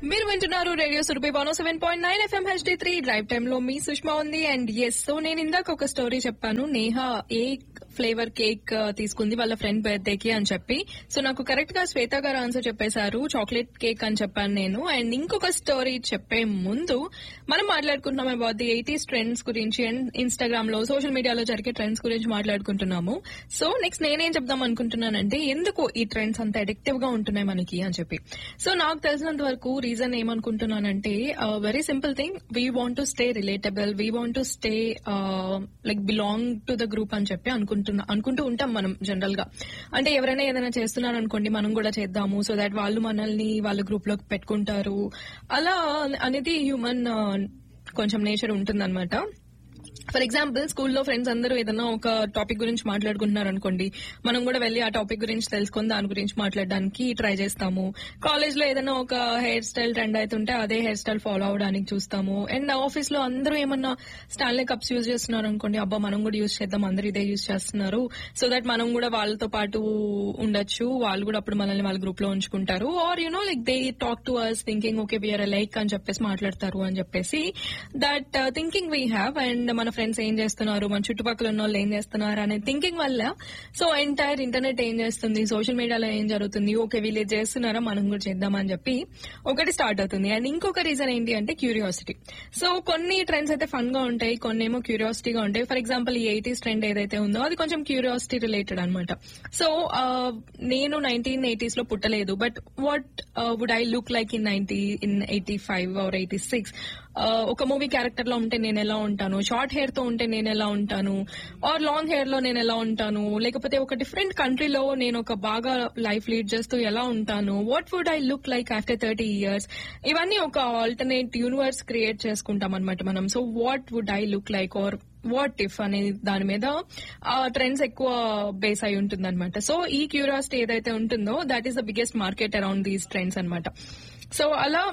మీరు వింటున్నారు radio Surabhi one seven point nine FM HD three drive time లో మీ సుష్మా ఉంది అండ్ ఎస్ సో నేను ఇందాక ఒక స్టోరీ చెప్పాను నేహ ఏ ఫ్లేవర్ కేక్ తీసుకుంది వాళ్ళ ఫ్రెండ్ బర్త్డే కి అని చెప్పి సో నాకు కరెక్ట్ గా శ్వేత గారు ఆన్సర్ చెప్పేశారు చాక్లెట్ కేక్ అని చెప్పాను నేను అండ్ ఇంకొక స్టోరీ చెప్పే ముందు మనం మాట్లాడుకుంటున్నాం అబౌట్ ది ఎయిటీస్ ట్రెండ్స్ గురించి అండ్ ఇన్స్టాగ్రామ్ లో సోషల్ మీడియాలో జరిగే ట్రెండ్స్ గురించి మాట్లాడుకుంటున్నాము సో నెక్స్ట్ నేనేం చెప్దాం అనుకుంటున్నానంటే ఎందుకు ఈ ట్రెండ్స్ అంత అడిక్టివ్ గా ఉంటున్నాయి మనకి అని చెప్పి సో నాకు తెలిసినంత వరకు రీజన్ ఏమనుకుంటున్నానంటే very simple thing we want to stay relatable we want to stay like belong to the group అని చెప్పి అనుకుంటున్నా అనుకుంటూ ఉంటాం మనం జనరల్ గా అంటే ఎవరైనా ఏదైనా చేస్తున్నారు అనుకోండి మనం కూడా చేద్దాము సో దాట్ వాళ్ళు మనల్ని వాళ్ళ గ్రూప్ లోకి పెట్టుకుంటారు అలా అనేది హ్యూమన్ కొంచెం నేచర్ ఉంటుందన్నమాట ఫర్ ఎగ్జాంపుల్ స్కూల్లో ఫ్రెండ్స్ అందరూ ఏదైనా ఒక టాపిక్ గురించి మాట్లాడుకుంటున్నారు అనుకోండి మనం కూడా వెళ్ళి ఆ టాపిక్ గురించి తెలుసుకొని దాని గురించి మాట్లాడడానికి ట్రై చేస్తాము కాలేజ్ లో ఏదైనా ఒక హెయిర్ స్టైల్ ట్రెండ్ అవుతుంటే అదే హెయిర్ స్టైల్ ఫాలో అవడానికి చూస్తాము అండ్ ఆఫీస్ లో అందరూ ఏమన్నా స్టాన్లే కప్స్ యూజ్ చేస్తున్నారు అనుకోండి అబ్బా మనం కూడా యూజ్ చేద్దాం అందరూ ఇదే యూజ్ చేస్తున్నారు సో దట్ మనం కూడా వాళ్ళతో పాటు ఉండొచ్చు వాళ్ళు కూడా అప్పుడు మనల్ని వాళ్ళ గ్రూప్ లో ఉంచుకుంటారు or you know like they talk to us thinking okay we're like అని చెప్పేసి మాట్లాడతారు అని చెప్పేసి that thinking we have and మన ఫ్రెండ్స్ ఏం చేస్తున్నారు మన చుట్టుపక్కల ఉన్న వాళ్ళు ఏం చేస్తున్నారు అనే థింకింగ్ వల్ల సో ఎంటైర్ ఇంటర్నెట్ ఏం చేస్తుంది సోషల్ మీడియాలో ఏం జరుగుతుంది ఓకే వీళ్ళు ఇది చేస్తున్నారా మనం కూడా చేద్దామని చెప్పి ఒకటి స్టార్ట్ అవుతుంది అండ్ ఇంకొక రీజన్ ఏంటి అంటే క్యూరియాసిటీ సో కొన్ని ట్రెండ్స్ అయితే ఫన్ గా ఉంటాయి కొన్ని ఏమో క్యూరియాసిటీగా ఉంటాయి ఫర్ ఎగ్జాంపుల్ ఈ ఎయిటీస్ ట్రెండ్ ఏదైతే ఉందో అది కొంచెం క్యూరియాసిటీ రిలేటెడ్ అనమాట సో నేను నైన్టీన్ ఎయిటీస్ లో పుట్టలేదు but what would I look like in ninety in eighty five or eighty six ఒక మూవీ క్యారెక్టర్ లో ఉంటే నేను ఎలా ఉంటాను షార్ట్ హెయిర్ తో ఉంటే నేను ఎలా ఉంటాను ఆర్ లాంగ్ హెయిర్ లో నేను ఎలా ఉంటాను లేకపోతే ఒక డిఫరెంట్ కంట్రీలో నేను ఒక బాగా లైఫ్ లీడ్ చేస్తూ ఎలా ఉంటాను what would I look like after thirty years ఇవన్నీ ఒక ఆల్టర్నేట్ యూనివర్స్ క్రియేట్ చేసుకుంటాం అనమాట మనం so what would I look like or what if అనే దాని మీద ట్రెండ్స్ ఎక్కువ బేస్ అయి ఉంటుంది అనమాట సో ఈ క్యూరియాసిటీ ఏదైతే ఉంటుందో that is the biggest market around these trends అనమాట సో అలా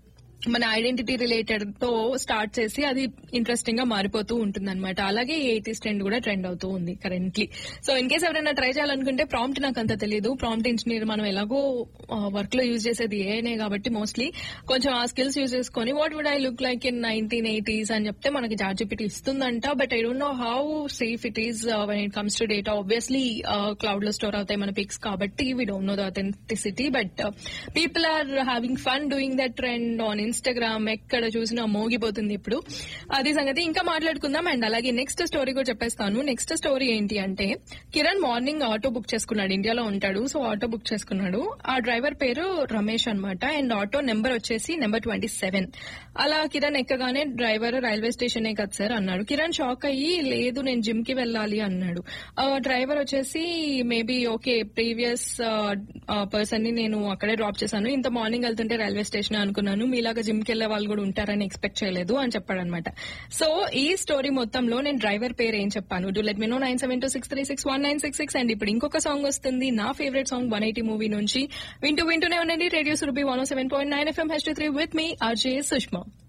మన ఐడెంటిటీ రిలేటెడ్ తో స్టార్ట్ చేసి అది ఇంట్రెస్టింగ్ గా మారిపోతూ ఉంటుంది అనమాట అలాగే ఎయిటీస్ ట్రెండ్ కూడా ట్రెండ్ అవుతూ ఉంది కరెంట్లీ సో ఇన్ కేస్ ఎవరైనా ట్రై చేయాలనుకుంటే ప్రాంప్ట్ నాకు అంత తెలియదు ప్రాంప్ట్ ఇంజనీర్ మనం ఎలాగో వర్క్ లో యూజ్ చేసేది ఏనే కాబట్టి మోస్ట్లీ కొంచెం ఆ స్కిల్స్ యూజ్ చేసుకొని what would I look like in nineteen eighties అని చెప్తే మనకి చార్జిపిటీ ఇస్తుందంట but I don't know how safe it is when it comes to data obviously cloud లో స్టోర్ అవుతాయి మన పిక్స్ కాబట్టి we don't know the authenticity but people are having fun doing that trend on Instagram ఎక్కడ చూసినా మోగిపోతుంది ఇప్పుడు అది సంగతి ఇంకా మాట్లాడుకుందాం అండ్ అలాగే నెక్స్ట్ స్టోరీ కూడా చెప్పేస్తాను నెక్స్ట్ స్టోరీ ఏంటి అంటే కిరణ్ మార్నింగ్ ఆటో బుక్ చేసుకున్నాడు ఇండియాలో ఉంటాడు సో ఆటో బుక్ చేసుకున్నాడు ఆ డ్రైవర్ పేరు రమేష్ అనమాట అండ్ ఆటో నెంబర్ వచ్చేసి నెంబర్ ట్వంటీ సెవెన్ అలా కిరణ్ ఎక్కగానే డ్రైవర్ రైల్వే స్టేషన్ కదా సార్ అన్నాడు కిరణ్ షాక్ అయ్యి లేదు నేను జిమ్ కి వెళ్ళాలి అన్నాడు డ్రైవర్ వచ్చేసి మేబీ ఓకే ప్రీవియస్ పర్సన్ ని నేను అక్కడే డ్రాప్ చేశాను ఇంత మార్నింగ్ వెళ్తుంటే రైల్వే స్టేషన్ అనుకున్నాను మీలాగా జిమ్ కి వెళ్లే వాళ్ళు కూడా ఉంటారని ఎక్స్పెక్ట్ చేయలేదు అని చెప్పాడనమాట సో ఈ స్టోరీ మొత్తంలో నేను డ్రైవర్ పేరు ఏం చెప్పాను do let me know nine seven two six three six one nine six six and ఇప్పుడు ఇంకొక సాంగ్ వస్తుంది నా favourite song one eighty movie నుంచి వింటూ వింటూనే ఉండండి radio Surabhi one seven point nine FM H three with me RJ Sushma